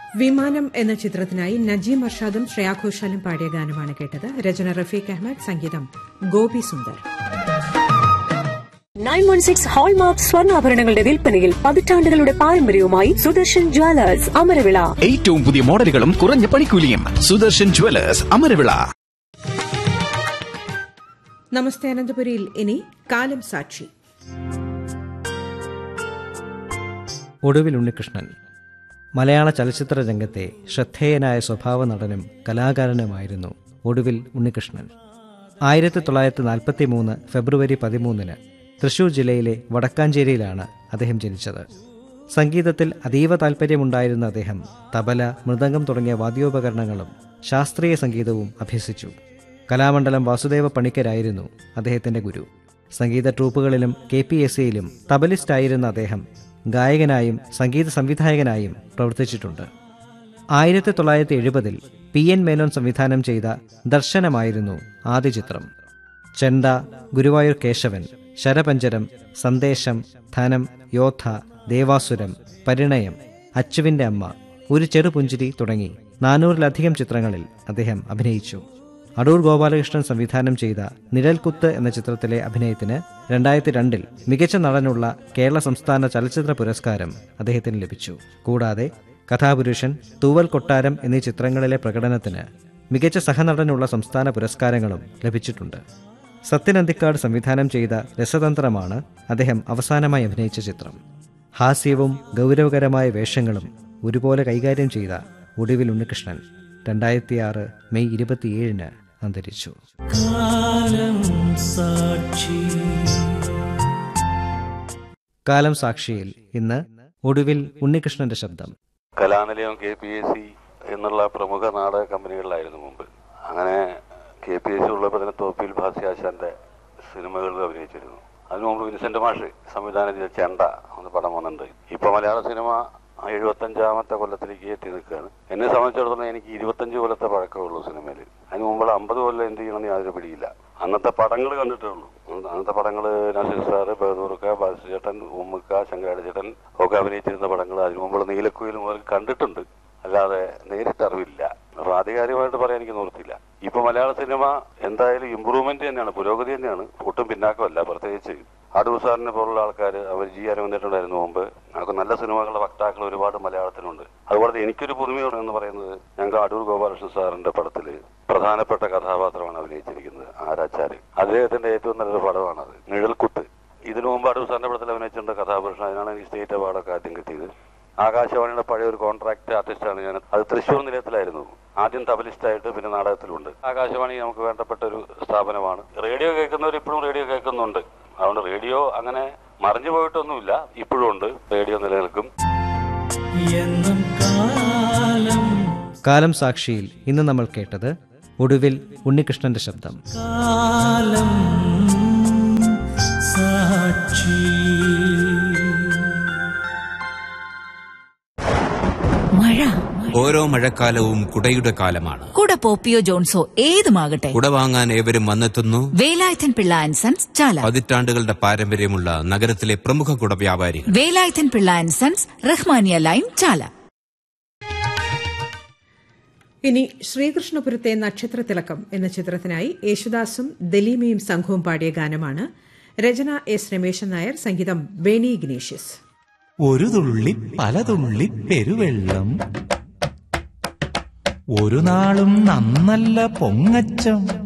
വിമാനം എന്ന ചിത്രത്തിനായി നജീം അർഷാദും ശ്രേയാ ഘോഷാലും പാടിയ ഗാനമാണ് കേട്ടത് രചന റഫീഖ് അഹമ്മദ് സംഗീതം Gopi Sundar nine one six hallmark സ്വർണ്ണാഭരണങ്ങളുടെ വിൽപ്പനയിൽ പതിറ്റാണ്ടുകളുടെ പാരമ്പര്യവുമായി സുദർശൻ ജ്വല്ലേഴ്സ് അമരവിള ഏറ്റവും പുതിയ മോഡലുകളും കുറഞ്ഞ പണിക്കൂലിയും സുദർശൻ ജുവലേഴ്സ് അമരവിള നമസ്തേ അനന്തപുരിയിൽ ഇനി കാലം സാക്ഷി ഒടുവിൽ ഉണ്ണികൃഷ്ണൻ മലയാള ചലച്ചിത്ര രംഗത്തെ ശ്രദ്ധേയനായ സ്വഭാവ നടനും കലാകാരനുമായിരുന്നു ഒടുവിൽ ഉണ്ണികൃഷ്ണൻ ആയിരത്തി തൊള്ളായിരത്തി നാൽപ്പത്തി മൂന്ന് ഫെബ്രുവരി പതിമൂന്നിന് തൃശൂർ ജില്ലയിലെ വടക്കാഞ്ചേരിയിലാണ് അദ്ദേഹം ജനിച്ചത് സംഗീതത്തിൽ അതീവ താൽപ്പര്യമുണ്ടായിരുന്ന അദ്ദേഹം തബല മൃദംഗം തുടങ്ങിയ വാദ്യോപകരണങ്ങളും ശാസ്ത്രീയ സംഗീതവും അഭ്യസിച്ചു കലാമണ്ഡലം വാസുദേവ പണിക്കരായിരുന്നു അദ്ദേഹത്തിന്റെ ഗുരു സംഗീത ട്രൂപ്പുകളിലും കെ പി എസ് സിയിലും തബലിസ്റ്റായിരുന്ന അദ്ദേഹം ഗായകനായും സംഗീത സംവിധായകനായും പ്രവർത്തിച്ചിട്ടുണ്ട് ആയിരത്തി തൊള്ളായിരത്തി എഴുപതിൽ പി എൻ മേനോൻ സംവിധാനം ചെയ്ത ദർശനമായിരുന്നു ആദ്യ ചിത്രം ചെണ്ട ഗുരുവായൂർ കേശവൻ ശരപഞ്ചരം സന്ദേശം ധനം യോദ്ധ ദേവാസുരം പരിണയം അച്ചുവിന്റെ അമ്മ ഒരു ചെറുപുഞ്ചിരി തുടങ്ങി നാനൂറിലധികം ചിത്രങ്ങളിൽ അദ്ദേഹം അഭിനയിച്ചു അടൂർ ഗോപാലകൃഷ്ണൻ സംവിധാനം ചെയ്ത നിഴൽക്കുത്ത് എന്ന ചിത്രത്തിലെ അഭിനയത്തിന് രണ്ടായിരത്തി രണ്ടിൽ മികച്ച നടനുള്ള കേരള സംസ്ഥാന ചലച്ചിത്ര പുരസ്കാരം അദ്ദേഹത്തിന് ലഭിച്ചു കൂടാതെ കഥാപുരുഷൻ തൂവൽ കൊട്ടാരം എന്നീ ചിത്രങ്ങളിലെ പ്രകടനത്തിന് മികച്ച സഹനടനുള്ള സംസ്ഥാന പുരസ്കാരങ്ങളും ലഭിച്ചിട്ടുണ്ട് സത്യൻ അന്തിക്കാട് സംവിധാനം ചെയ്ത രസതന്ത്രമാണ് അദ്ദേഹം അവസാനമായി അഭിനയിച്ച ചിത്രം ഹാസ്യവും ഗൗരവകരമായ വേഷങ്ങളും ഒരുപോലെ കൈകാര്യം ചെയ്ത ഒടുവിൽ ഉണ്ണികൃഷ്ണൻ രണ്ടായിരത്തി ആറ് മെയ് ഇരുപത്തിയേഴിന് അന്തരിച്ചു കാലം സാക്ഷിയിൽ ഇന്ന് ഒടുവിൽ ഉണ്ണികൃഷ്ണന്റെ ശബ്ദം Kalanilayam K P S C എന്നുള്ള പ്രമുഖ നാടക കമ്പനികളിലായിരുന്നു മുമ്പ് അങ്ങനെ കെ പി എസ് സി ഉള്ളപ്പോൾ തന്നെ തോപ്പിൽ ഭാസ്യാശാന്റെ സിനിമകളിൽ അഭിനയിച്ചിരുന്നു അതിനു മുമ്പ് വിൻസെന്റ് മാഷ് സംവിധാനം ചെയ്ത ചെണ്ട എന്ന പടം വന്നിട്ടുണ്ട് ഇപ്പൊ മലയാള സിനിമ എഴുപത്തഞ്ചാമത്തെ കൊല്ലത്തിലേക്ക് എത്തി നിൽക്കുകയാണ് എന്നെ സംബന്ധിച്ചിടത്തോളം എനിക്ക് ഇരുപത്തഞ്ച് കൊല്ലത്തെ പഴക്കമുള്ളൂ സിനിമയിൽ അതിന് മുമ്പുള്ള അമ്പത് കൊല്ലം എന്ത് ചെയ്യണമെന്ന് യാതൊരു പിടിയില്ല അന്നത്തെ പടങ്ങൾ കണ്ടിട്ടേ ഉള്ളൂ അന്ന് അന്നത്തെ പടങ്ങൾ നസീർ സാറ് ബഹദൂർക്ക ബാലചേട്ടൻ ഉമ്മുക്ക ശങ്കരാടി ചേട്ടൻ ഒക്കെ അഭിനയിച്ചിരുന്ന പടങ്ങൾ അതിനു മുമ്പുള്ള നീലക്കുയിൽ മുതൽ കണ്ടിട്ടുണ്ട് അല്ലാതെ നേരിട്ട് അറിവില്ല അപ്പൊ ആധികാരികമായിട്ട് പറയാൻ എനിക്ക് നിവൃത്തിയില്ല ഇപ്പൊ മലയാള സിനിമ എന്തായാലും ഇമ്പ്രൂവ്മെന്റ് തന്നെയാണ് പുരോഗതി തന്നെയാണ് ഒട്ടും പിന്നാക്കമല്ല പ്രത്യേകിച്ച് അടൂർ സാറിനെ പോലുള്ള ആൾക്കാർ അവർ ജി അരവിന്ദനുണ്ടായിരുന്നു മുമ്പ് നമുക്ക് നല്ല സിനിമകളുടെ വക്താക്കൾ ഒരുപാട് മലയാളത്തിലുണ്ട് അതുപോലെ എനിക്കൊരു പുതുമയോട് എന്ന് പറയുന്നത് ഞങ്ങൾക്ക് അടൂർ ഗോപാലകൃഷ്ണൻ സാറിന്റെ പടത്തിൽ പ്രധാനപ്പെട്ട കഥാപാത്രമാണ് അഭിനയിച്ചിരിക്കുന്നത് ആരാച്ചാര് അദ്ദേഹത്തിന്റെ ഏറ്റവും നല്ലൊരു പടമാണത് നിഴൽക്കുത്ത് ഇതിനു മുമ്പ് അടൂർ സാറിന്റെ പടത്തിൽ അഭിനയിച്ചിട്ടുണ്ട് കഥാപുരുഷൻ അതിനാണ് എനിക്ക് സ്റ്റേറ്റ് അവാർഡൊക്കെ ആദ്യം കിട്ടിയത് ആകാശവാണിയുടെ പഴയ ഒരു കോൺട്രാക്ട് ആർട്ടിസ്റ്റാണ് ഞാൻ അത് തൃശ്ശൂർ നിലയത്തിലായിരുന്നു ആദ്യം തബലിസ്റ്റായിട്ട് പിന്നെ നാടകത്തിലുണ്ട് ആകാശവാണി നമുക്ക് വേണ്ടപ്പെട്ട ഒരു സ്ഥാപനമാണ് റേഡിയോ കേൾക്കുന്നവർ ഇപ്പോഴും റേഡിയോ കേൾക്കുന്നുണ്ട് അതുകൊണ്ട് റേഡിയോ അങ്ങനെ മറിഞ്ഞു പോയിട്ടൊന്നുമില്ല ഇപ്പോഴും ഉണ്ട് റേഡിയോ നിലനിൽക്കും കാലം സാക്ഷിയിൽ ഇന്ന് നമ്മൾ കേട്ടത് ഒടുവിൽ ഉണ്ണികൃഷ്ണന്റെ ശബ്ദം മഴ ഓരോ മഴക്കാലവും കുടയുടെ കാലമാണ് കുട പോപ്പിയോ ജോൺസോ ഏതുമാകട്ടെ കുട വാങ്ങാൻ ഏവരും വന്നെത്തുന്നു വേലായുധൻ പിള്ള ആൻഡ് സൺസ് ചാല പതിറ്റാണ്ടുകളുടെ പാരമ്പര്യമുള്ള നഗരത്തിലെ പ്രമുഖ കുട വ്യാപാരികൾ Velayudhan Pillai and Sons Rahmania lane Chala ഇനി ശ്രീകൃഷ്ണപുരത്തെ നക്ഷത്ര തിളക്കം എന്ന ചിത്രത്തിനായി യേശുദാസും ദലീമയും സംഘവും പാടിയ ഗാനമാണ് രചന എസ് രമേശൻ നായർ സംഗീതം വേണി ഇഗ്നേഷ്യസ് ഒരു തുള്ളി പല തുള്ളി പെരുവെള്ളം ഒരു നാളും നന്നല്ല പൊങ്ങച്ചം